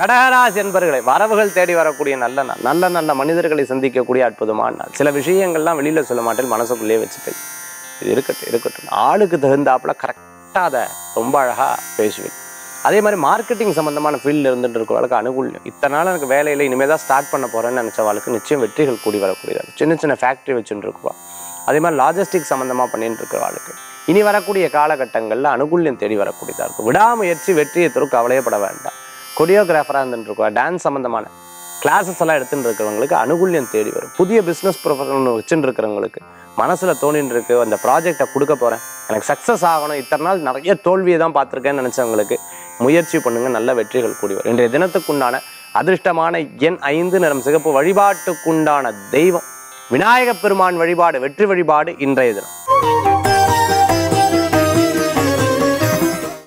கடகராசி என்பர்களை வரவுகள் தேடி வரக்கூடிய நல்ல நாள் நல்ல நல்ல மனிதர்களை சந்திக்கக்கூடிய அற்புதமான நாள் சில விஷயங்கள்லாம் வெளியில சொல்ல மாட்டேன் மனசுக்குள்ளேயே வச்சுப்பேன் இது இருக்கட்டும் இருக்கட்டும் ஆளுக்கு தகுந்தாப்புல கரெக்டாக அதை ரொம்ப அழகா பேசுவேன் அதே மாதிரி மார்க்கெட்டிங் சம்பந்தமான ஃபீல்டில் இருந்துட்டு இருக்கிறவளுக்கு அனுகூல்யம் இத்தனை நாள் எனக்கு வேலையில் இனிமேல் தான் ஸ்டார்ட் பண்ண போகிறேன்னு நினச்சவாளுக்கு நிச்சயம் வெற்றிகள் கூடி வரக்கூடியதாக இருக்கும். சின்ன சின்ன ஃபேக்ட்ரி வச்சுட்டு இருக்குவா அதே மாதிரி லாஜிஸ்டிக் சம்மந்தமாக பண்ணிட்டு இருக்கிறவாளுக்கு இனி வரக்கூடிய காலகட்டங்களில் அனுகூல்யம் தேடி வரக்கூடியதாக இருக்கும் விடாமுயற்சி வெற்றியை தரும் கவலையப்பட வேண்டாம் கொரியோகிராஃபராக இருந்துட்டு இருக்கவா டான்ஸ் சம்மந்தமான கிளாஸஸ் எல்லாம் எடுத்துட்டு இருக்கிறவங்களுக்கு அனுகூல்யம் தேடி வரும் புதிய பிஸ்னஸ் ப்ரொஃபஷனல் வச்சுட்டு இருக்கிறவங்களுக்கு மனசில் தோணின்னு இருக்கு அந்த ப்ராஜெக்டை கொடுக்க போகிறேன் எனக்கு சக்ஸஸ் ஆகணும் இத்தனை நாள் நிறைய தோல்வியை தான் பார்த்துருக்கேன்னு நினச்சவங்களுக்கு முயற்சி பண்ணுங்க நல்ல வெற்றிகள் கூடி வரும் இன்றைய தினத்துக்குண்டான அதிர்ஷ்டமான எண் ஐந்து நிறம் சிகப்பு வழிபாட்டுக்குண்டான தெய்வம் விநாயகப் பெருமான் வழிபாடு வெற்றி வழிபாடு இன்றைய தினம்